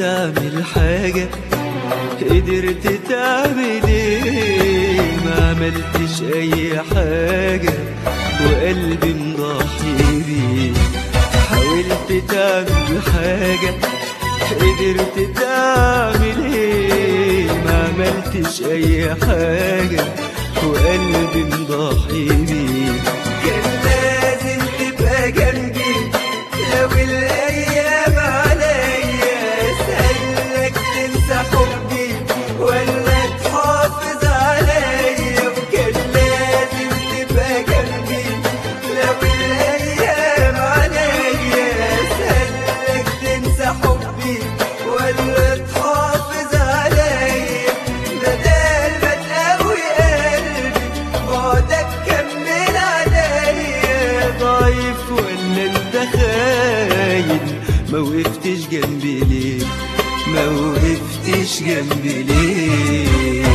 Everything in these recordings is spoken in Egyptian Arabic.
تعمل حاجة قدرت تعمل ايه ما عملتش اي حاجة وقلبي مضحي بيه حاولت تعمل حاجة قدرت تعمل ايه ما عملتش اي حاجة وقلبي مضحي بيه كان لازم تبقى جنبي لو الايام عليا اسالك تنسى حبي ولا تحافظ عليا وكان لازم تبقى جنبي لو الايام عليا اسالك تنسى حبي ولا تحافظ عليا بدل ما تقوي قلبي بعدك كمل عليا ضعيف ولا انت خاين ما وقفتش جنبي ليه ما وقفتش جنبي ليه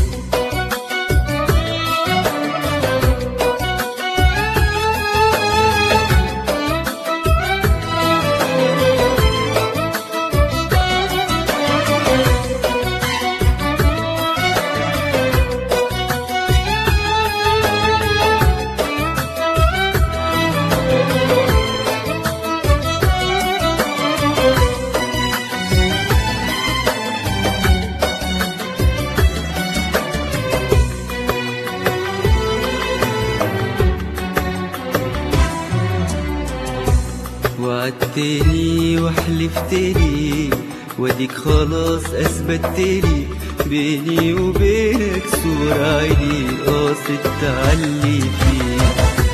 وعدتني وحلفتني واديك خلاص اثبتني بيني وبينك صورة عيني قاصد تعلي فيه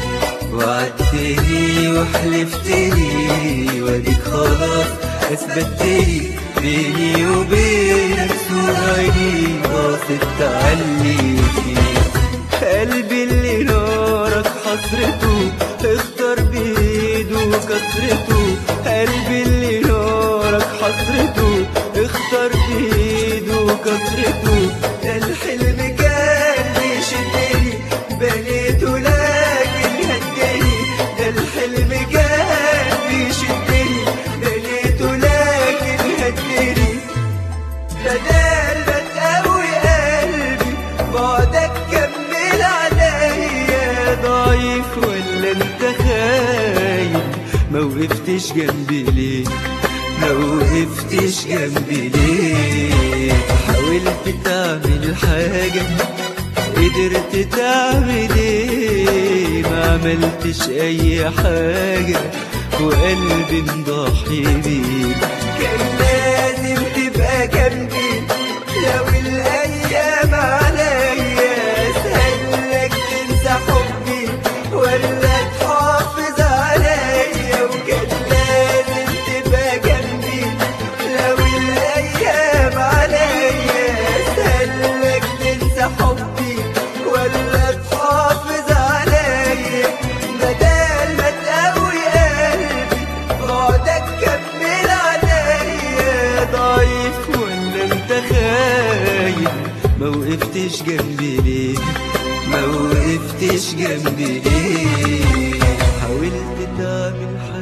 وعدتني وحلفتني واديك خلاص اثبتني بيني وبينك صورة عيني قاصد تعلي فيه قلبي اللي نارك حسرته اختار بايده كسرته قلبي اللي نارك حسرته اختار بايده كسرته ده الحلم كان بيشدني بنيته لكن هدني ده الحلم كان بيشدني بنيته لكن هدني بدل ما تقوي قلبي بعدك كمل عليا ضعيف ولا انت خاين ما وقفتش جنبي ليه ما وقفتش جنبي ليه حاولت تعمل حاجة قدرت تعمل ايه ما عملتش اي حاجة وقلبي مضحي بيك كان لازم تبقى جنبي لو الايام عليا اسالك تنسى حبي ولا تحافظ عليا وكان لازم تبقى جنبي لو الايام عليا اسالك تنسى حبي ولا تحافظ عليا بدل ما تقوي قلبي بعدك كمل عليا ضعيف ولا انت خاين ما وقفتش جنبي ليه ما وقفتش جنبي ليه حاولت تعمل حاجة